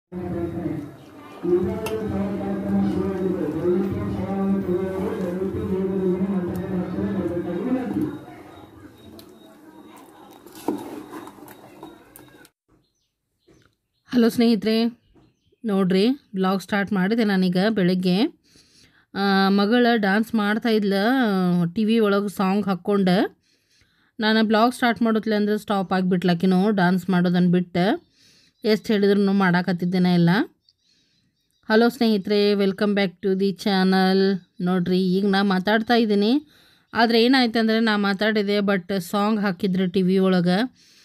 Hello ಸ್ನೇಹಿತರೆ ನೋಡ್ರಿ blog start ಮಾಡಿದೆ ನಾನೀಗ ಬೆಳಗ್ಗೆ ಆ, ಮಗಳ ಡ್ಯಾನ್ಸ್ ಮಾಡ್ತಾ ಇದ್ಲ ಟಿ ವಿ ಒಳಗೆ ಸಾಂಗ್ ಹಾಕ್ಕೊಂಡು ನಾನು ಬ್ಲಾಗ್ ಸ್ಟಾರ್ಟ್ ಮಾಡೋತ್ಲೆ ಅಂದ್ರೆ ಸ್ಟಾಪ್ ಆಗಿಬಿಟ್ಲಾಕಿನೂ ಡ್ಯಾನ್ಸ್ ಮಾಡೋದನ್ನು ಬಿಟ್ಟು ಎಷ್ಟು ಹೇಳಿದ್ರು ಮಾಡಾಕತ್ತಿದ್ದೇನೆ ಎಲ್ಲ ಹಲೋ ಸ್ನೇಹಿತರೆ welcome back to the channel ನೋಡ್ರಿ ಈಗ ನಾ ಮಾತಾಡ್ತಾ ಇದ್ದೀನಿ ಆದರೆ ಏನಾಯ್ತು ಅಂದರೆ ನಾ ಮಾತಾಡಿದೆ ಬಟ್ ಸಾಂಗ್ ಹಾಕಿದ್ರು ಟಿ ವಿ ಒಳಗೆ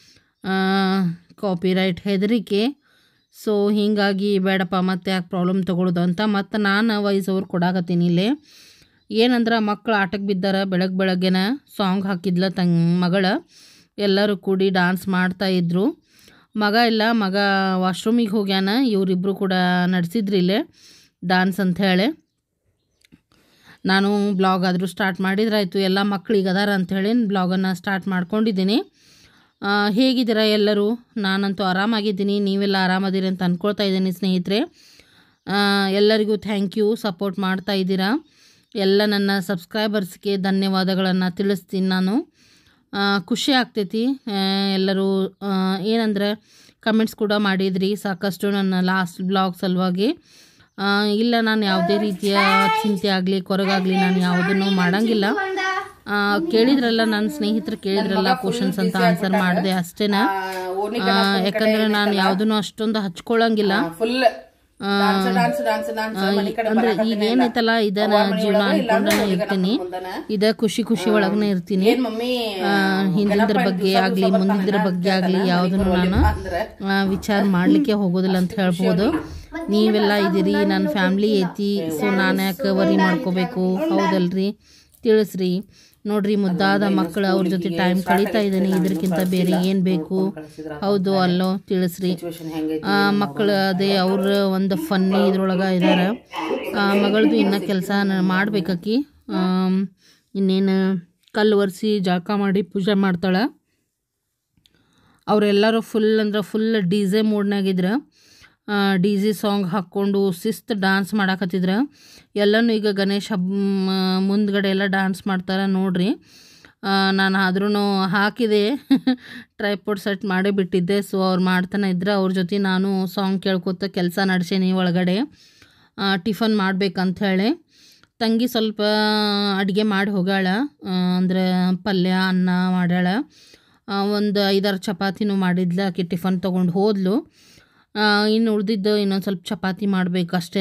ಕಾಪಿರೈಟ್ ಹೆದರಿಕೆ ಸೊ ಹೀಗಾಗಿ ಬೇಡಪ್ಪ ಮತ್ತೆ ಯಾಕೆ ಪ್ರಾಬ್ಲಮ್ ತೊಗೊಳೋದು ಅಂತ ಮತ್ತು ನಾನು ವಾಯ್ಸ್ ಓವರ್ ಕೊಡಾಕತ್ತೀನಿ ಇಲ್ಲೇ ಏನಂದ್ರೆ ಮಕ್ಕಳು ಆಟಕ್ಕೆ ಬಿದ್ದಾರ ಬೆಳಗ್ಗೆ ಬೆಳಗ್ಗೆನ ಸಾಂಗ್ ಹಾಕಿದ್ಲ ತಂಗ್ ಮಗಳ ಎಲ್ಲರೂ ಕೂಡಿ ಡ್ಯಾನ್ಸ್ ಮಾಡ್ತಾ ಇದ್ರು ಮಗ ಇಲ್ಲ ಮಗ ವಾಶ್ರೂಮಿಗೆ ಹೋಗ್ಯಾನ ಇವರಿಬ್ಬರು ಕೂಡ ನಡೆಸಿದ್ರು ಇಲ್ಲೇ ಡ್ಯಾನ್ಸ್ ಅಂತ ಹೇಳಿ ನಾನು ಬ್ಲಾಗ್ ಆದರೂ ಸ್ಟಾರ್ಟ್ ಮಾಡಿದ್ರಾಯ್ತು ಎಲ್ಲ ಮಕ್ಳಿಗೆ ಅದಾರ ಅಂಥೇಳಿ ಬ್ಲಾಗನ್ನು ಸ್ಟಾರ್ಟ್ ಮಾಡ್ಕೊಂಡಿದ್ದೀನಿ ಆ, ಹೇಗಿದ್ದೀರಾ ಎಲ್ಲರೂ ನಾನಂತೂ ಆರಾಮಾಗಿದ್ದೀನಿ ನೀವೆಲ್ಲ ಆರಾಮದಿರಿ ಅಂತ ಅಂದ್ಕೊಳ್ತಾ ಇದ್ದೀನಿ ಸ್ನೇಹಿತರೆ ಆ, ಎಲ್ಲರಿಗೂ ಥ್ಯಾಂಕ್ ಯು ಸಪೋರ್ಟ್ ಮಾಡ್ತಾ ಇದ್ದೀರಾ ಎಲ್ಲ ನನ್ನ ಸಬ್ಸ್ಕ್ರೈಬರ್ಸ್ಗೆ ಧನ್ಯವಾದಗಳನ್ನು ತಿಳಿಸ್ತೀನಿ ನಾನು ಆ, ಖುಷಿ ಆಗ್ತೈತಿ ಆ, ಎಲ್ಲರೂ ಆ, ಏನಂದ್ರೆ ಕಮೆಂಟ್ಸ್ ಕೂಡ ಮಾಡಿದ್ರಿ ಸಾಕಷ್ಟು ನನ್ನ ಲಾಸ್ಟ್ ಬ್ಲಾಗ್ ಸಲುವಾಗಿ ಆ, ಇಲ್ಲ ನಾನು ಯಾವುದೇ ರೀತಿಯ ಚಿಂತೆ ಆಗಲಿ ಕೊರಗಾಗಲಿ ನಾನು ಯಾವುದನ್ನು ಮಾಡಂಗಿಲ್ಲ ಆ, ಕೇಳಿದ್ರಲ್ಲ ನನ್ನ ಸ್ನೇಹಿತರು ಕೇಳಿದ್ರಲ್ಲ ಕ್ವಶನ್ಸ್ ಅಂತ ಆನ್ಸರ್ ಮಾಡಿದೆ ಅಷ್ಟೇನ ಆ, ಯಾಕಂದ್ರೆ ನಾನು ಯಾವುದನ್ನು ಅಷ್ಟೊಂದು ಹಚ್ಕೊಳ್ಳಂಗಿಲ್ಲ full dance dance dance dance ಮನೆ ಕಡೆ ಅಂದ್ರೆ ಈಗ ಏನೈತಲ್ಲ ಇದನ್ನ ಜೀವನ ಅನ್ಕೊಂಡನೇ ಇರ್ತೀನಿ ಇದ ಖುಷಿ ಖುಷಿ ಒಳಗನೆ ಇರ್ತೀನಿ ಏನ್ ಮಮ್ಮಿ ಆ, ಹಿಂದಿದ್ರ ಬಗ್ಗೆ ಆಗ್ಲಿ ಮುಂದಿದ್ರ ಬಗ್ಗೆ ಆಗ್ಲಿ ಯಾವುದನ್ನು ನಾನು ಆ, ವಿಚಾರ ಮಾಡ್ಲಿಕ್ಕೆ ಹೋಗೋದಿಲ್ಲ ಅಂತ ಹೇಳ್ಬೋದು ನೀವೆಲ್ಲ ಇದೀರಿ ನನ್ನ ಫ್ಯಾಮ್ಲಿ ಐತಿ ಸೊ ನಾನು ಯಾಕೆ ವರಿ ಮಾಡ್ಕೋಬೇಕು ಹೌದಲ್ರಿ ತಿಳಿಸ್ರಿ ನೋಡ್ರಿ ಮುದ್ದಾದ ಮಕ್ಕಳು ಅವ್ರ ಜೊತೆ ಟೈಮ್ ಕಳೀತಾ ಇದ್ದೀನಿ ಇದಕ್ಕಿಂತ ಬೇರೆ ಏನು ಬೇಕು ಹೌದು ಅಲ್ಲೋ ತಿಳಿಸ್ರಿ ಸಿಚುವೇಶನ್ ಹೆಂಗೈತಿ ಆ, ಮಕ್ಕಳು ಅದೇ ಅವ್ರ ಒಂದು ಫನ್ನಿ ಇದ್ರೊಳಗೆ ಇದ್ದಾರೆ ಮಗಳದು ಇನ್ನೂ ಕೆಲಸ ಮಾಡ್ಬೇಕಾಕಿ ಆಮ್, ಇನ್ನೇನು ಕಲ್ಲು ಒರೆಸಿ ಜಳಕ ಮಾಡಿ ಪೂಜೆ ಮಾಡ್ತಾಳೆ ಅವರೆಲ್ಲರೂ ಫುಲ್ ಅಂದ್ರೆ ಫುಲ್ ಡಿ ಜೆ ಮೂಡ್ನಾಗಿದ್ರು ಡಿ ಜೆ ಸಾಂಗ್ ಹಾಕ್ಕೊಂಡು ಶಿಸ್ತು ಡ್ಯಾನ್ಸ್ ಮಾಡಾಕತ್ತಿದ್ರು ಎಲ್ಲನೂ ಈಗ ಗಣೇಶ ಹಬ್ಬ ಮುಂದ್ಗಡೆ ಎಲ್ಲ ಡ್ಯಾನ್ಸ್ ಮಾಡ್ತಾರೆ ನೋಡ್ರಿ ನಾನು ಆದ್ರೂ ಹಾಕಿದೆ ಟ್ರೈಪೋಡ್ ಸೆಟ್ ಮಾಡೇ ಬಿಟ್ಟಿದ್ದೆ ಸೊ ಅವ್ರು ಮಾಡ್ತಾನೆ ಇದ್ರೆ ಅವ್ರ ಜೊತೆ ನಾನು ಸಾಂಗ್ ಕೇಳ್ಕೊತ ಕೆಲಸ ನಡೆಸೀನಿ ಒಳಗಡೆ ಟಿಫನ್ ಮಾಡ್ಬೇಕಂತ ಹೇಳಿ ತಂಗಿ ಸ್ವಲ್ಪ ಅಡುಗೆ ಮಾಡಿ ಹೋಗ್ಯಾಳ ಅಂದ್ರೆ ಪಲ್ಯ ಅನ್ನ ಮಾಡ್ಯಾಳ ಒಂದು ಐದಾರು ಚಪಾತಿನೂ ಮಾಡಿದ್ಲ ಆಕೆ ಟಿಫನ್ ತೊಗೊಂಡು ಹೋದ್ಲು ಆ, ಇನ್ನು ಉಳ್ದಿದ್ದು ಇನ್ನೊಂದು ಸ್ವಲ್ಪ ಚಪಾತಿ ಮಾಡಬೇಕು ಅಷ್ಟೇ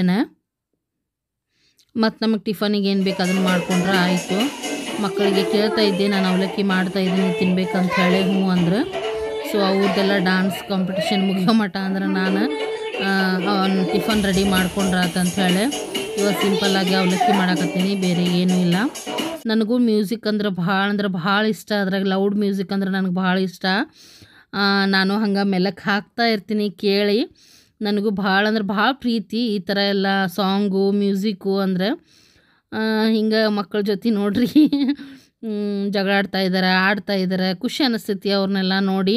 ಮತ್ತು ನಮಗೆ ಟಿಫನಿಗೆ ಏನು ಬೇಕು ಅದನ್ನು ಮಾಡ್ಕೊಂಡ್ರೆ ಆಯಿತು ಮಕ್ಕಳಿಗೆ ಕೇಳ್ತಾ ಇದ್ದೆ ನಾನು ಅವಲಕ್ಕಿ ಮಾಡ್ತಾ ಇದ್ದೀನಿ ತಿನ್ಬೇಕಂತ ಹೇಳಿ ಹ್ಞೂ ಅಂದ್ರೆ ಸೊ ಅವ್ರದ್ದೆಲ್ಲ ಡ್ಯಾನ್ಸ್ ಕಾಂಪಿಟಿಷನ್ ಮುಗಿಯೋ ಮಟ್ಟ ಅಂದ್ರೆ ನಾನು ಟಿಫನ್ ರೆಡಿ ಮಾಡ್ಕೊಂಡ್ರಾತ ಅಂತ ಹೇಳಿ ಇವಾಗ ಸಿಂಪಲ್ಲಾಗಿ ಅವಲಕ್ಕಿ ಮಾಡಾಕತ್ತೀನಿ ಬೇರೆ ಏನೂ ಇಲ್ಲ ನನಗೂ ಮ್ಯೂಸಿಕ್ ಅಂದ್ರೆ ಭಾಳ ಅಂದ್ರೆ ಭಾಳ ಇಷ್ಟ ಅದ್ರಾಗ ಲೌಡ್ ಮ್ಯೂಸಿಕ್ ಅಂದ್ರೆ ನನಗೆ ಭಾಳ ಇಷ್ಟ ಆ, ನಾನು ಹಂಗೆ ಮೆಲಕ್ಕೆ ಹಾಕ್ತಾ ಇರ್ತೀನಿ ಕೇಳಿ ನನಗೂ ಭಾಳ ಅಂದ್ರೆ ಭಾಳ ಪ್ರೀತಿ ಈ ಥರ ಎಲ್ಲ ಸಾಂಗು ಮ್ಯೂಸಿಕ್ಕು ಅಂದರೆ ಹಿಂಗೆ ಮಕ್ಕಳ ಜೊತೆ ನೋಡ್ರಿ ಹ್ಮ್, ಜಗಳ ಆಡ್ತಾ ಇದ್ದಾರೆ ಆಡ್ತಾ ಇದ್ದಾರೆ ಖುಷಿ ಅನ್ನಿಸ್ತೈತಿ ಅವ್ರನ್ನೆಲ್ಲ ನೋಡಿ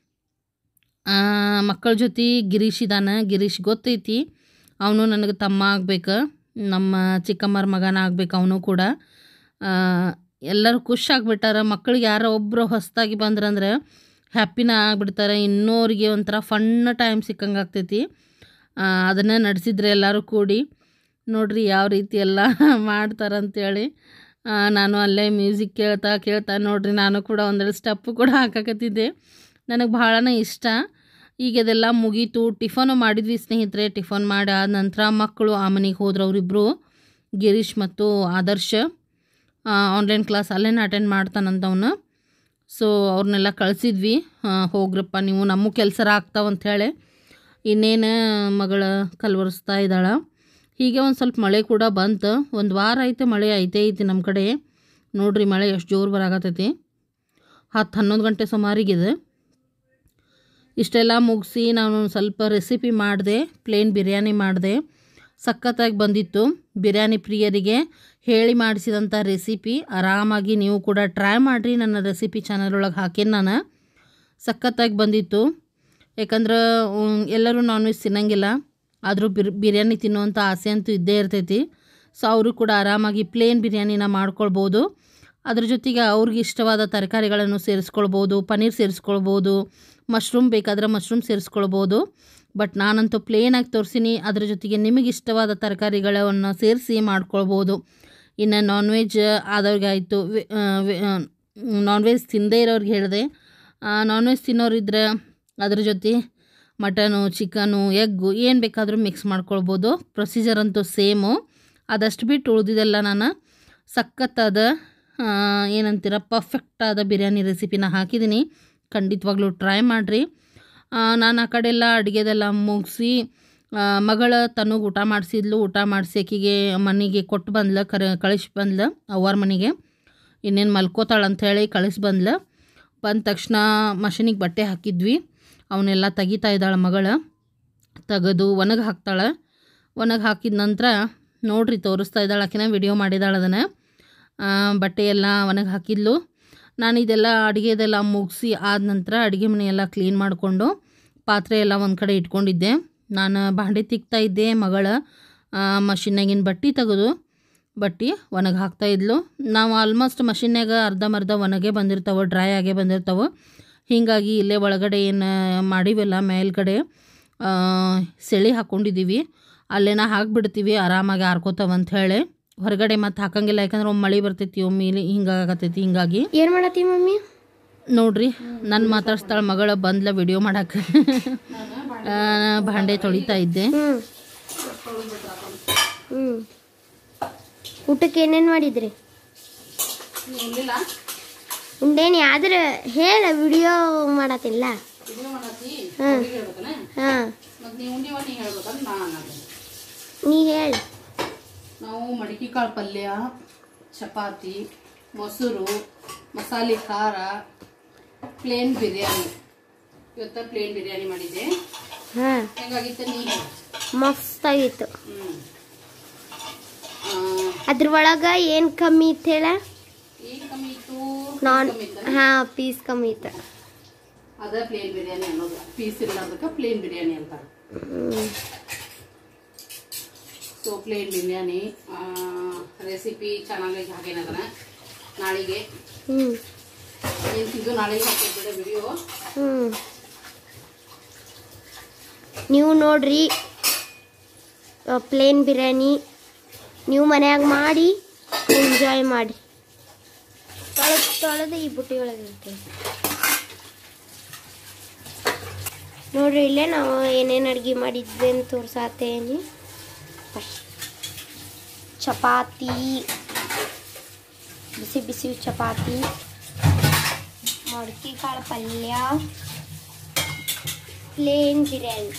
ಮಕ್ಕಳ ಜೊತೆ ಗಿರೀಶ್ ಇದಾನೆ ಗಿರೀಶ್ ಗೊತ್ತೈತಿ ಅವನು ನನಗೆ ತಮ್ಮ ಆಗ್ಬೇಕು ನಮ್ಮ ಚಿಕ್ಕಮ್ಮರ ಮಗನ ಆಗ್ಬೇಕು ಅವನು ಕೂಡ ಆ, ಎಲ್ಲರೂ ಖುಷಿ ಆಗ್ಬಿಟ್ಟಾರ ಮಕ್ಕಳಿಗೆ ಯಾರೋ ಒಬ್ಬರು ಹೊಸ್ದಾಗಿ ಬಂದ್ರಂದ್ರೆ ಹ್ಯಾಪಿನ ಆಗ್ಬಿಡ್ತಾರೆ ಇನ್ನೋರಿಗೆ ಒಂಥರ ಫನ್ ಟೈಮ್ ಸಿಕ್ಕಂಗೆ ಆಗ್ತೈತಿ ಅದನ್ನೇ ನಡೆಸಿದ್ರೆ ಎಲ್ಲರೂ ಕೂಡಿ ನೋಡ್ರಿ ಯಾವ ರೀತಿ ಎಲ್ಲ ಮಾಡ್ತಾರಂತೇಳಿ ಆ, ನಾನು ಅಲ್ಲೇ ಮ್ಯೂಸಿಕ್ ಕೇಳ್ತಾ ಕೇಳ್ತಾ ನೋಡ್ರಿ ನಾನು ಕೂಡ ಒಂದೆರಡು ಸ್ಟೆಪ್ಪು ಕೂಡ ಹಾಕಾಕತ್ತಿದ್ದೆ ನನಗೆ ಭಾಳನೇ ಇಷ್ಟ ಈಗ ಅದೆಲ್ಲ ಮುಗೀತು ಟಿಫನು ಮಾಡಿದ್ವಿ ಸ್ನೇಹಿತರೆ ಟಿಫನ್ ಮಾಡಿ ಆದ ನಂತರ ಮಕ್ಕಳು ಆ ಮನೆಗೆ ಹೋದ್ರು ಅವರಿಬ್ಬರು ಗಿರೀಶ್ ಮತ್ತು ಆದರ್ಶ ಆನ್ಲೈನ್ ಕ್ಲಾಸ್ ಅಲ್ಲೇನೇ ಅಟೆಂಡ್ ಮಾಡ್ತಾನಂತವನು ಸೊ ಅವ್ರನ್ನೆಲ್ಲ ಕಳಿಸಿದ್ವಿ ಹೋಗ್ರಪ್ಪ ನೀವು ನಮ್ಮ ಕೆಲಸ ಆಗ್ತಾವಂಥೇಳಿ ಇನ್ನೇನು ಮಗಳ ಕಲ್ವರಿಸ್ತಾ ಇದ್ದಾಳೆ ಹೀಗೆ ಒಂದು ಸ್ವಲ್ಪ ಮಳೆ ಕೂಡ ಬಂತು ಒಂದು ವಾರ ಐತೆ ಮಳೆ ಐತೆ ಐತಿ ನಮ್ಮ ಕಡೆ ನೋಡ್ರಿ ಮಳೆ ಎಷ್ಟು ಜೋರು ಬರಾಕತ್ತೈತಿ ಹತ್ತು ಹನ್ನೊಂದು ಗಂಟೆ ಸುಮಾರಿಗಿದೆ ಇಷ್ಟೆಲ್ಲ ಮುಗಿಸಿ ನಾನು ಒಂದು ಸ್ವಲ್ಪ ರೆಸಿಪಿ ಮಾಡಿದೆ ಪ್ಲೇನ್ ಬಿರಿಯಾನಿ ಮಾಡಿದೆ ಸಖತ್ತಾಗಿ ಬಂದಿತ್ತು ಬಿರಿಯಾನಿ ಪ್ರಿಯರಿಗೆ ಹೇಳಿ ಮಾಡಿಸಿದಂಥ ರೆಸಿಪಿ ಆರಾಮಾಗಿ ನೀವು ಕೂಡ ಟ್ರೈ ಮಾಡಿರಿ ನನ್ನ ರೆಸಿಪಿ ಚಾನಲ್ ಒಳಗೆ ಹಾಕೇನಿ ನಾನು ಸಖತ್ತಾಗಿ ಬಂದಿತ್ತು ಯಾಕಂದ್ರೆ ಉಮ್, ಎಲ್ಲರೂ ನಾನ್ ವೆಜ್ ತಿನ್ನಂಗಿಲ್ಲ ಆದರೂ ಬಿರ್ ಬಿರಿಯಾನಿ ತಿನ್ನುವಂಥ ಆಸೆ ಅಂತೂ ಇದ್ದೇ ಇರ್ತೈತಿ ಸೊ ಅವರು ಕೂಡ ಆರಾಮಾಗಿ ಪ್ಲೇನ್ ಬಿರಿಯಾನಿನ ಮಾಡ್ಕೊಳ್ಬೋದು ಅದ್ರ ಜೊತೆಗೆ ಅವ್ರಿಗೆ ಇಷ್ಟವಾದ ತರಕಾರಿಗಳನ್ನು ಸೇರಿಸ್ಕೊಳ್ಬೋದು ಪನ್ನೀರ್ ಸೇರಿಸ್ಕೊಳ್ಬೋದು ಮಶ್ರೂಮ್ ಬೇಕಾದ್ರೆ ಮಶ್ರೂಮ್ ಸೇರಿಸ್ಕೊಳ್ಬೋದು ಬಟ್ ನಾನಂತೂ ಪ್ಲೇನಾಗಿ ತೋರಿಸಿನಿ ಅದ್ರ ಜೊತೆಗೆ ನಿಮಗೆ ಇಷ್ಟವಾದ ತರಕಾರಿಗಳನ್ನು ಸೇರಿಸಿ ಮಾಡ್ಕೊಳ್ಬೋದು ಇನ್ನು ನಾನ್ ವೆಜ್ ಆದವ್ರಿಗಾಯಿತು ನಾನ್ ವೆಜ್ ತಿನ್ನದೇ ಇರೋರ್ಗೆ ಹೇಳಿದೆ ನಾನ್ ವೆಜ್ ತಿನ್ನೋರಿದ್ರೆ ಅದ್ರ ಜೊತೆ ಮಟನು ಚಿಕನು ಎಗ್ಗು ಏನು ಬೇಕಾದರೂ ಮಿಕ್ಸ್ ಮಾಡ್ಕೊಳ್ಬೋದು ಪ್ರೊಸೀಜರ್ ಅಂತೂ ಸೇಮು ಅದಷ್ಟು ಬಿಟ್ಟು ಉಳಿದಿದ್ದೆಲ್ಲ ನಾನು ಸಖತ್ತಾದ ಆ, ಏನಂತೀರ ಪರ್ಫೆಕ್ಟಾದ ಬಿರಿಯಾನಿ ರೆಸಿಪಿನ ಹಾಕಿದ್ದೀನಿ ಖಂಡಿತವಾಗ್ಲೂ ಟ್ರೈ ಮಾಡಿರಿ ನಾನು ಆ ಕಡೆ ಎಲ್ಲ ಅಡುಗೆದೆಲ್ಲ ಮುಗಿಸಿ ಮಗಳ ತನಗೆ ಊಟ ಮಾಡಿಸಿದ್ಲು ಊಟ ಮಾಡಿಸಿ ಆಕಿಗೆ ಮನೆಗೆ ಕೊಟ್ಟು ಬಂದ್ಲ ಕರ ಕಳಿಸಿ ಬಂದ್ಲ ಅವ್ವಾರ ಮನೆಗೆ ಇನ್ನೇನು ಮಲ್ಕೋತಾಳೆ ಅಂಥೇಳಿ ಕಳಿಸಿ ಬಂದ್ಲ ಬಂದ ತಕ್ಷಣ ಮಷಿನಿಗೆ ಬಟ್ಟೆ ಹಾಕಿದ್ವಿ ಅವನ್ನೆಲ್ಲ ತೆಗಿತಾ ಇದ್ದಾಳೆ ಮಗಳು ತೆಗೆದು ಒಣಗಿ ಹಾಕ್ತಾಳೆ ಒಣಗಿ ಹಾಕಿದ ನಂತರ ನೋಡ್ರಿ ತೋರಿಸ್ತಾ ಇದ್ದಾಳೆ ಆಕಿನ ವಿಡಿಯೋ ಮಾಡಿದಾಳೆ ಅದನ್ನು ಬಟ್ಟೆ ಎಲ್ಲ ಒಣಗಿ ಹಾಕಿದ್ಲು ನಾನು ಇದೆಲ್ಲ ಅಡುಗೆದೆಲ್ಲ ಮುಗಿಸಿ ಆದ ನಂತರ ಅಡುಗೆ ಮನೆಯೆಲ್ಲ ಕ್ಲೀನ್ ಮಾಡಿಕೊಂಡು ಪಾತ್ರೆ ಎಲ್ಲ ಒಂದು ಕಡೆ ಇಟ್ಕೊಂಡಿದ್ದೆ ನಾನು ಬಾಂಡೆ ತಿಕ್ತಾ ಇದ್ದೆ ಮಗಳ ಮಷಿನ್ನಾಗಿನ ಬಟ್ಟೆ ತೆಗೆದು ಬಟ್ಟೆ ಒಣಗಿ ಹಾಕ್ತಾ ಇದ್ಲು ನಾವು ಆಲ್ಮೋಸ್ಟ್ ಮಷಿನ್ಯಾಗ ಅರ್ಧಂಬರ್ಧ ಒಣಗೇ ಬಂದಿರ್ತಾವೆ ಡ್ರೈ ಆಗೇ ಬಂದಿರ್ತಾವೆ ಹೀಗಾಗಿ ಇಲ್ಲೇ ಒಳಗಡೆ ಏನು ಮಾಡಿವೆಲ್ಲ ಮೇಲ್ಗಡೆ ಆ, ಸೆಳಿ ಹಾಕ್ಕೊಂಡಿದ್ದೀವಿ ಅಲ್ಲೇನ ಹಾಕ್ಬಿಡ್ತೀವಿ ಆರಾಮಾಗಿ ಆರ್ಕೋತಾವ ಅಂತ ಹೇಳಿ ಹೊರಗಡೆ ಮತ್ತೆ ಹಾಕಂಗಿಲ್ಲ ಯಾಕಂದ್ರೆ ಒಮ್ಮೆ ಮಳೆ ಬರ್ತೈತಿ ಒಮ್ಮೆ ಇಲ್ಲಿ ಹಿಂಗಾಗತ್ತೈತಿ ಹಿಂಗಾಗಿ ಏನ್ ಮಾಡತ್ತಿ ಮಮ್ಮಿ ನೋಡ್ರಿ ನನ್ನ ಮಾತಾಡ್ಸ್ತಾಳೆ ಮಗಳ ಬಂದ್ಲ ವಿಡಿಯೋ ಮಾಡಕ್ಕೆ ಆ, ಭಾಂಡೆ ತೊಳಿತಾ ಇದ್ದೆ ಹ್ಮ್ ಹ್ಮ್ ಊಟಕ್ಕೆ ಏನೇನ್ ಮಾಡಿದ್ರಿ ಏನಿಲ್ಲ ಉಂಡೇನಿ ಆದ್ರೆ ಹೇಳ ವಿಡಿಯೋ ಮಾಡತ್ತಿಲ್ಲ ಇದನ್ನ ಮಾಡತ್ತಿ ಹ್ಮ್ ಹೇಳ್ಬೇಕನ ಹಾ ಮತ್ತೆ ನೀವು ಉಂಡಿವ ನೀ ಹೇಳ್ಬೇಕಂದ್ರೆ ನಾನು ನೀ ಹೇಳ ನಾವು ಮಡಿಕೆ ಕಾಳು ಪಲ್ಯ ಚಪಾತಿ ಮೊಸರು ಮಸಾಲೆ ಖಾರ ಪ್ಲೇನ್ ಬಿರಿಯಾನಿ ಇವತ್ತ ಪ್ಲೇನ್ ಬಿರಿಯಾನಿ ಮಾಡಿದ್ದೆ ಹಾ ಹೆಂಗಾಗಿತ್ತು ನೀ ಹೇಳು. ಮಸ್ತ್ ಆಗಿತ್ತು ಹ್ಮ್ ಆ, ಅದ್ರ ಒಳಗ ಏನ್ ಕಮ್ಮಿ ಇತ್ತು ಹೇಳ ಏನ್ ಕಮ್ಮಿ ಇತ್ತು ನಾನ್ ಕಮ್ಮಿ ಇತ್ತ? ಹಾ ಪೀಸ್ ಕಮ್ಮಿ ಇತ್ತು ಅದ ಪ್ಲೇನ್ ಬಿರಿಯಾನಿ ಅನ್ನೋದು ಪೀಸ್ ಇಲ್ಲದಕ್ಕೆ ಪ್ಲೇನ್ ಬಿರಿಯಾನಿ ಅಂತಾರೆ ಹ್ಮ್ ಸೊ ಪ್ಲೇನ್ ಬಿರಿಯಾನಿ ರೆಸಿಪಿ ಚೆನ್ನಾಗಿ ಹಾಕೇನ ಅದನ್ನ ನಾಳೆಗೆ ಹ್ಮ್ ಏನು ತಿಂದು ನಾಳೆಗೆ ಹಾಕಿದ್ಬಿಡ ವಿಡಿಯೋ ಹ್ಮ್ ನೀವು ನೋಡ್ರಿ ಪ್ಲೇನ್ ಬಿರಿಯಾನಿ ನೀವು ಮನ್ಯಾಗ ಮಾಡಿ ಎಂಜಾಯ್ ಮಾಡಿ ತೊಳೆದು ತೊಳೆದು ಈ ಬುಟ್ಟಿ ಒಳಗೆ ಇರ್ತೇವೆ ನೋಡ್ರಿ ಇಲ್ಲೇ ನಾವು ಏನೇನು ಅಡುಗೆ ಮಾಡಿದ್ವಿ ಅಂತ ತೋರ್ಸಾತೇನಿ ಚಪಾತಿ ಬಿಸಿ ಬಿಸಿ ಚಪಾತಿ ಮಡಕಿ ಕಾಳು ಪಲ್ಯ ಪ್ಲೇನ್ ಬಿರಿಯಾನಿ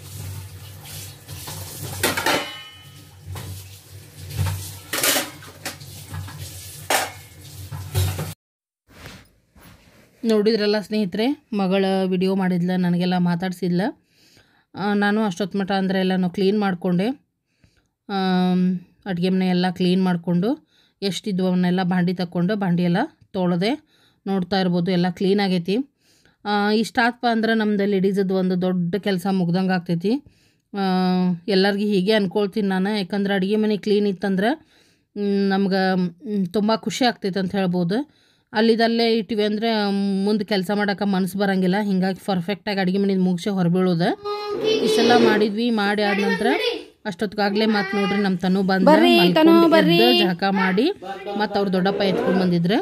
ನೋಡಿದ್ರಲ್ಲ ಸ್ನೇಹಿತರೆ ಮಗಳ ವಿಡಿಯೋ ಮಾಡಿದ್ಲ ನನಗೆಲ್ಲ ಮಾತಾಡ್ಸಿದ್ಲ ಆ, ನಾನು ಅಷ್ಟೊತ್ತು ಮಟ್ಟ ಅಂದರೆ ಎಲ್ಲನೂ ಕ್ಲೀನ್ ಮಾಡಿಕೊಂಡೆ ಅಡುಗೆ ಮನೆ ಎಲ್ಲ ಕ್ಲೀನ್ ಮಾಡಿಕೊಂಡು ಎಷ್ಟಿದ್ವು ಅವನ್ನೆಲ್ಲ ಭಾಂಡಿ ತಕ್ಕೊಂಡು ಭಾಂಡಿ ಎಲ್ಲ ತೊಳೆದೆ ನೋಡ್ತಾ ಇರ್ಬೋದು ಎಲ್ಲ ಕ್ಲೀನ್ ಆಗೈತಿ ಆ, ಇಷ್ಟಾತ್ಪ ಅಂದ್ರೆ ನಮ್ದು ಲೇಡೀಸದ್ದು ಒಂದು ದೊಡ್ಡ ಕೆಲಸ ಮುಗ್ದಂಗೆ ಆಗ್ತೈತಿ ಎಲ್ಲರಿಗೂ ಹೀಗೆ ಅನ್ಕೊಳ್ತೀನಿ ನಾನು ಯಾಕಂದ್ರೆ ಅಡುಗೆ ಮನೆ ಕ್ಲೀನ್ ಇತ್ತಂದ್ರೆ ನಮ್ಗೆ ತುಂಬ ಖುಷಿ ಆಗ್ತೈತೆ ಅಂತ ಹೇಳ್ಬೋದು ಅಲ್ಲಿದಲ್ಲೇ ಇಟ್ಟಿವಿ ಅಂದರೆ ಮುಂದೆ ಕೆಲಸ ಮಾಡೋಕೆ ಮನಸ್ಸು ಬರಂಗಿಲ್ಲ ಹಿಂಗಾಗಿ ಪರ್ಫೆಕ್ಟಾಗಿ ಅಡುಗೆ ಮನೆ ಮುಗಿಸಿ ಹೊರಬೀಳೋದು ಇಷ್ಟೆಲ್ಲ ಮಾಡಿದ್ವಿ ಮಾಡಿ ಆದ ನಂತರ ಅಷ್ಟೊತ್ತಿಗಾಗಲೇ ಮತ್ತೆ ನೋಡ್ರಿ ನಮ್ಮ ತನು ಬಂದ ಜಳಕ ಮಾಡಿ ಮತ್ತು ಅವ್ರ ದೊಡ್ಡಪ್ಪ ಎತ್ಕೊಂಡು ಬಂದಿದ್ರು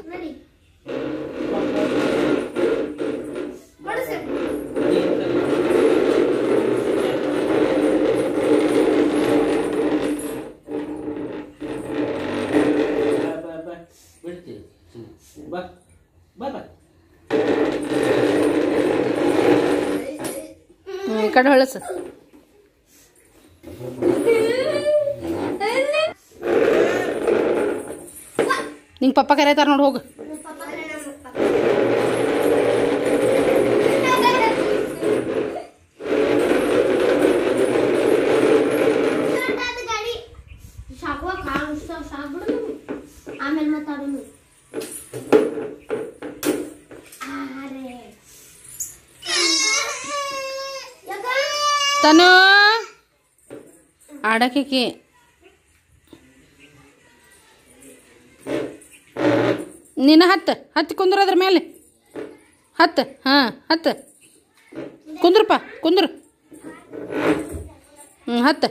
ಈ ಕಡೆ ಹೊಳಸ ನಿಂಗೆ ಪಪ್ಪ ಕರೀತಾರ ನೋಡಿ ಹೋಗು ಆಮೇಲೆ ಮಾತಾಡೋನು ತನು ಆಡಕ್ಕೆ ನೀನು ಹತ್ತು ಹತ್ತು ಕುಂದ್ರ ಅದ್ರ ಮೇಲೆ ಹತ್ತು ಹಾಂ ಹತ್ತು ಕುಂದ್ರಪ್ಪ ಕುಂದ್ರು ಹ್ಞೂ ಹತ್ತು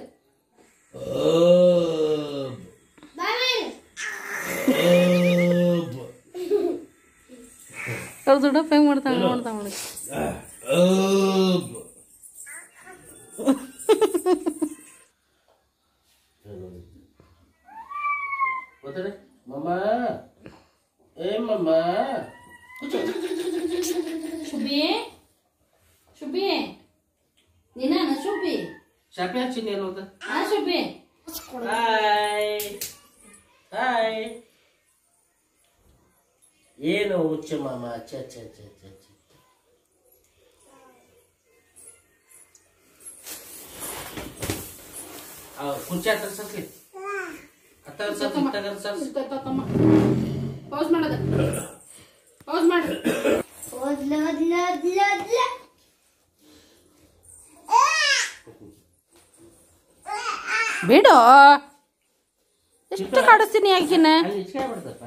ಅವ್ರು ದುಡ್ಡಪ್ಪ ಹೆಂಗೆ ಮಾಡ್ತಾನೆ ನೋಡ್ತಾ ಮಾಡಿ ಗೊತ್ತದೆ ಮಮ್ಮ ಏ ಮಮ್ಮ ಶುಭಿ ಶುಭಿ ನೀನ ಶುಭಿ ಶಾಪಿ ಹಚ್ಚಿನಿ ಏನು ಅಂತ ಹಾ ಶುಭಿ ಹಾಯ್ ಹಾಯ್ ಏನು ಹುಚ್ಚು ಮಾಮ ಛ ಛ ಛ ಛ ಛ ಆ, ಕುಂಚ ಹತ್ರ ಸರ್ಸ್ಲಿ ಹತ್ರ ಸರ್ಸ್ ಇತ್ತಾಗ ಸರ್ಸ್ ಪೌಸ್ ಮಾಡೋದು ಪೌಸ್ ಮಾಡು ಓದ್ಲ ಓದ್ಲ ಓದ್ಲ ಓದ್ಲ ಬಿಡು ಎಷ್ಟು ಕಾಡಿಸ್ತೀನಿ ಯಾಕಿನ ಅಲ್ಲಿ ಇಚ್ಕೆ ಬಿಡ್ತಪ್ಪ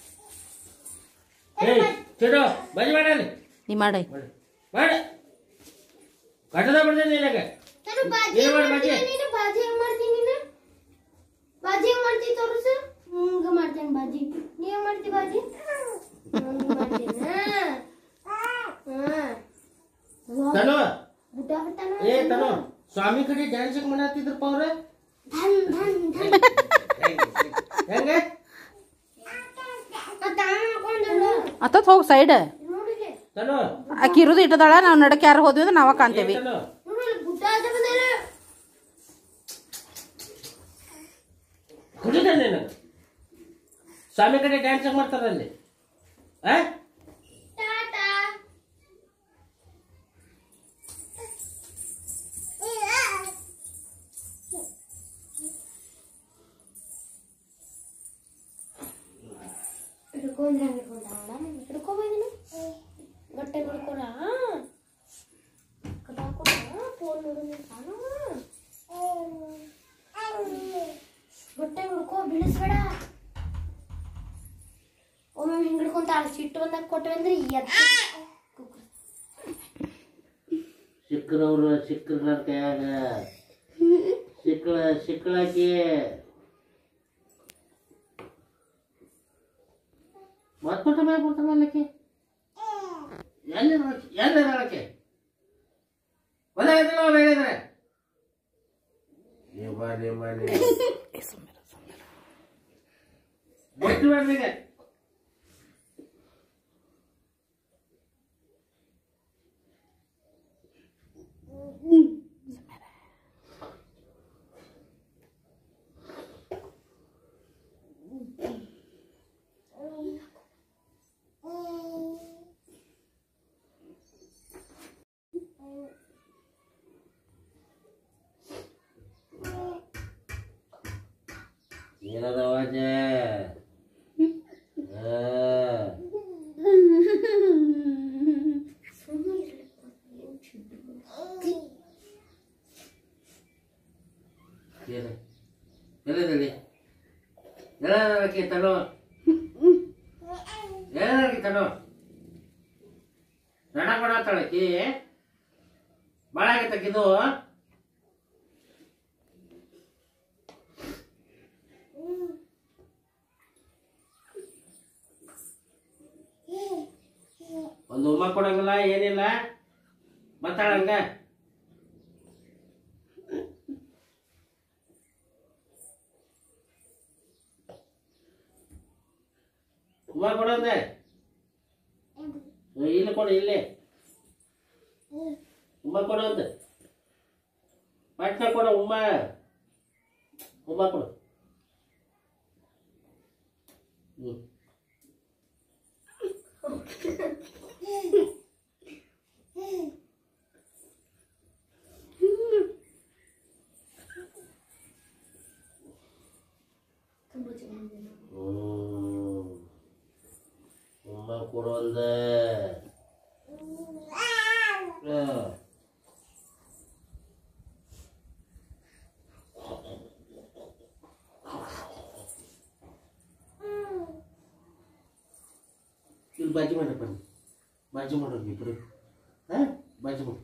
ಏಯ್ ಚಿಡು ಬಜಿ ಮಾಡಲಿ ನೀ ಮಾಡೈ ಮಾಡು ಮಾಡು ಕಟ್ಟದ ಬಿಡ್ತೇನೆ ನಿನಗೆ ನಾನು ಬಾಜಿ ಏನ್ ಹೆಂಗ್ ಮಾಡ್ ಬಾಜಿ? ಮಾಡ್ತೀನಿ ನೀನು ಬಾಜಿ ಹೆಂಗ್ ಮಾಡ್ತೀನಿ ನೀನು ಬಾಜಿ ಹೆಂಗ್ ಮಾಡ್ತಿ ತೋರಿಸು ಹಿಂಗ ಮಾಡ್ತೇನೆ ಬಾಜಿ ನೀ ಹೆಂಗ್ ಮಾಡ್ತಿ ಬಾಜಿ ಹಿಂಗ್ ಮಾಡ್ತೀನಿ ತನು ಬುಟ್ಟ ಬರ್ತಾನ ಏ ತನು ಸ್ವಾಮಿ ಕಡೆ ಡ್ಯಾನ್ಸ್ ಮಾಡತ್ತಿದ್ರಪ್ಪ ಅವ್ರ ಧನ್ ಧನ್ ಧನ್ ಹೆಂಗೆ ಮತ್ತೆ ಹಾಕೊಂಡಲ್ಲ ಅತ್ತತ್ ಹೋಗಿ ಸೈಡ್ ನೋಡಿಲೆ ತನು ಆಕಿ ಇರೋದು ಇಟ್ಟದಾಳ ನಾವು ನಡಕ್ಕೆ ಯಾರು ಹೋದ್ವಿ ಅಂದ್ರೆ ನಾವ ಕಾಣ್ತೇವಿ ತನು ನೋಡಿಲೆ ಬುಟ್ಟ ಅದ ಬಂದಲ್ಲ ಕುಡಿದ ನೀನು ಸ್ವಾಮಿ ಕಡೆ ಡ್ಯಾನ್ಸ್ ಮಾಡ್ತಾರ ಅಲ್ಲಿ ಆ ಟಾಟಾ ಹಿಡ್ಕೊಂಡ್ರೆ ಹಂಗೆ ಹಿಡ್ಕೊಂಡ ಹಿಡ್ಕೋಬೋದೇನು ಗಟ್ಟೆ ಹಿಡ್ಕೊಡ ಕದಾಕೊಡ ಫೋನ್ ನೋಡೋದು ತಾನು ಗಟ್ಟೆ ಹಿಡ್ಕೋ ಬೀಳಿಸ್ಬೇಡ ಒಮ್ಮೆ ಹಿಂಗೆ ಹಿಡ್ಕೊಂತಾಳ ಸಿಟ್ಟು ಬಂದಾಗ ಕೊಟ್ಟವೆ ಅಂದ್ರೆ ಎದ್ದು ಸಿಕ್ಕರವ್ರು ಸಿಕ್ಕರ ನನ್ನ ಕೈಯಾಗ ಸಿಕ್ಕಳ ಸಿಕ್ಕಳಾಕಿ ಮತ್ತೊಟ್ಟ ಮ್ಯಾಗ ಬರ್ತಾನ ಅಲ್ಲಕ್ಕೆ ಎಲ್ಲಿ ಎಲ್ಲಿ ಅಳಕ್ಕೆ ಗೊತ್ತಾಗತ್ತಿಲ್ಲ ಅವ್ರು ಹೇಳಿದ್ರೆ ನಿಮ್ಮ ನಿಮ್ಮ ಬಿಟ್ಟು ಬರ್ಬೇಕ ಏನದ ಅವಾಜ ಆ. ಏನು ಎಲ್ಲದಲ್ಲಿ ಎಲ್ಲದಕ್ಕೆ ತನೋ ಎಲ್ಲದಕ್ಕೆ ತನೋ ನಡ ಮಾಡತ್ತಾಳಕಿ ಭಾಳ ಆಗತ್ತಕ್ಕಿದು ಒಂದು ಉಮ್ಮ ಕೊಡಂಗಿಲ್ಲ ಏನಿಲ್ಲ ಮತ್ತಾಳಂಗ ಉಮ್ಮ ಕೊಡಂದೆ ಇಲ್ಲಿ ಕೊಡು ಇಲ್ಲಿ ಉಮ್ಮ ಕೊಡಂದೆ ಪಟ್ನ ಕೊಡ ಉಮ್ಮ ಉಮ್ಮ ಕೊಡು ಹ್ಞೂ ಹ್ಮ್. ಉಮ್ಮ ಕೊಡು ಅಂದೆ ಹ. ಈಗ ಬಾಜಿ ಮಾಡಪ್ಪ ನೀವು. ಬಾಜಿ ಮಾಡೋರು ಇಬ್ರು ಹಾಂ ಬಾಜಿ ಮಾಡಿ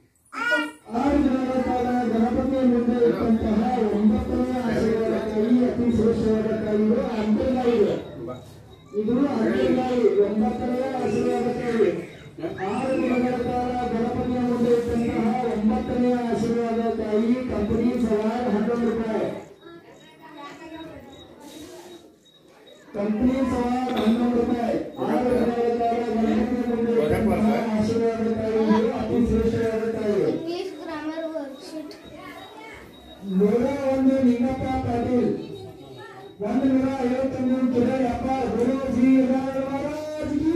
ಇಂಗ್ಲಿಷ್ ಗ್ರಾಮರ್ ವರ್ಕ್ಶೀಟ್ ನೂರ ಒಂದು ನಿಂಗಪ್ಪ ಪಾಟೀಲ್ ಒಂದು ನೂರ ಐವತ್ತೊಂದು ಕೆರೆಯಪ್ಪ ಗುರು ಶ್ರೀ ಮಹಾರಾಜ್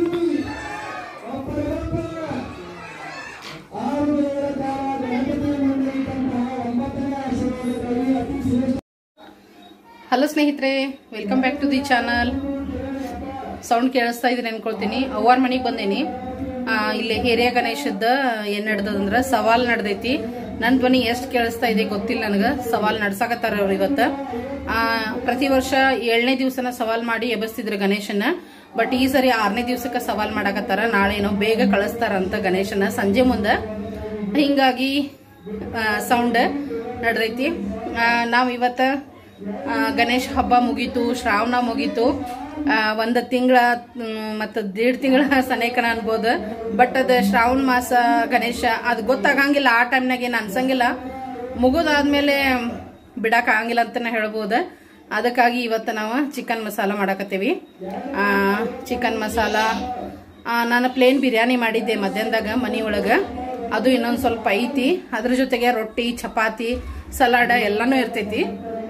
ಆರು ದಿನಗಳ ಕಾಲ ಗಣಪತಿ ಮಂಡಳಿ ತಂತಹ ಒಂಬತ್ತನೇ ಆಶೀರ್ವಾದಕ್ಕಾಗಿ ಅತಿ ಶ್ರೇಷ್ಠ ಹಲೋ ಸ್ನೇಹಿತರೆ welcome back to the channel sound ಕೇಳಿಸ್ತಾ ಇದ್ದೀನಿ ಅನ್ಕೊಳ್ತೀನಿ ಅವ್ವಾರ ಮನೆಗೆ ಬಂದೇನಿ ಆ, ಇಲ್ಲಿ ಹಿರಿಯ ಗಣೇಶದ ಏನ್ ನಡ್ದದಂದ್ರ ಸವಾಲ್ ನಡ್ದೈತಿ ನನ್ನ ಧ್ವನಿ ಎಷ್ಟು ಕೇಳಿಸ್ತಾ ಇದೆ ಗೊತ್ತಿಲ್ಲ ನನಗೆ ಸವಾಲ್ ನಡ್ಸಾಕತ್ತಾರ ಅವ್ರು ಇವತ್ತು ಆ, ಪ್ರತಿ ವರ್ಷ ಏಳನೇ ದಿವಸನ ಸವಾಲ್ ಮಾಡಿ ಎಬಸ್ತಿದ್ರು ಗಣೇಶನ ಬಟ್ ಈ ಸರಿ ಆರನೇ ದಿವಸಕ್ಕೆ ಸವಾಲ್ ಮಾಡಾಕತ್ತಾರ ನಾಳೆ ಏನೋ ಬೇಗ ಕಳಿಸ್ತಾರಂತ ಗಣೇಶನ ಸಂಜೆ ಮುಂದೆ ಹಿಂಗಾಗಿ ಸೌಂಡ್ ನಡ್ದೈತಿ ನಾವು ಇವತ್ತು ಆ, ಗಣೇಶ ಹಬ್ಬ ಮುಗೀತು ಶ್ರಾವಣ ಮುಗೀತು ಆ, ಒಂದ್ ತಿಂಗಳ ಮತ್ತು ದೇಡ್ ತಿಂಗಳ ಸನೇಕನ ಅನ್ಬೋದು ಬಟ್ ಅದು ಶ್ರಾವಣ ಮಾಸ ಗಣೇಶ ಅದು ಗೊತ್ತಾಗಂಗಿಲ್ಲ ಆ ಟೈಮ್ನಾಗ ಏನು ಅನ್ಸಂಗಿಲ್ಲ ಮುಗಿದಾದ್ಮೇಲೆ ಬಿಡಕ್ ಆಗಂಗಿಲ್ಲ ಅಂತಾನೆ ಹೇಳ್ಬೋದು ಅದಕ್ಕಾಗಿ ಇವತ್ತು ನಾವು ಚಿಕನ್ ಮಸಾಲ ಮಾಡಾಕತ್ತೀವಿ ಚಿಕನ್ ಮಸಾಲ ಆ, ನಾನು ಪ್ಲೇನ್ ಬಿರಿಯಾನಿ ಮಾಡಿದ್ದೆ ಮಧ್ಯಾಹ್ನದಾಗ ಮನಿ ಒಳಗೆ ಅದು ಇನ್ನೊಂದು ಸ್ವಲ್ಪ ಐತಿ ಅದ್ರ ಜೊತೆಗೆ ರೊಟ್ಟಿ ಚಪಾತಿ ಸಲಾಡ ಎಲ್ಲಾನು ಇರ್ತೈತಿ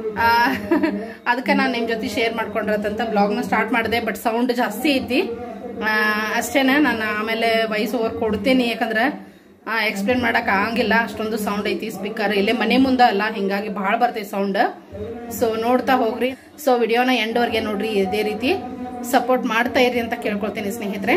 ಅದಕ್ಕೆ ನಾನು ನಿಮ್ಮ ಜೊತೆ ಶೇರ್ ಮಾಡ್ಕೊಂಡಿರತ್ತಂತ ಬ್ಲಾಗ್ನ ಸ್ಟಾರ್ಟ್ ಮಾಡಿದೆ ಬಟ್ ಸೌಂಡ್ ಜಾಸ್ತಿ ಐತಿ ಆ, ಅಷ್ಟೇನೆ ನಾನು ಆಮೇಲೆ ವಾಯ್ಸ್ ಓವರ್ ಕೊಡ್ತೀನಿ ಯಾಕಂದ್ರೆ ಎಕ್ಸ್ಪ್ಲೇನ್ ಮಾಡಕ್ ಆಗಂಗಿಲ್ಲ ಅಷ್ಟೊಂದು ಸೌಂಡ್ ಐತಿ ಸ್ಪೀಕರ್ ಇಲ್ಲೇ ಮನೆ ಮುಂದೆ ಅಲ್ಲ ಹಿಂಗಾಗಿ ಭಾಳ ಬರ್ತೈತಿ ಸೌಂಡ್ ಸೊ ನೋಡ್ತಾ ಹೋಗ್ರಿ ಸೊ ವಿಡಿಯೋನ ಎಂಡ್ವರೆಗೆ ನೋಡ್ರಿ ಇದೇ ರೀತಿ ಸಪೋರ್ಟ್ ಮಾಡ್ತಾ ಇರಿ ಅಂತ ಕೇಳ್ಕೊಳ್ತೀನಿ ಸ್ನೇಹಿತರೆ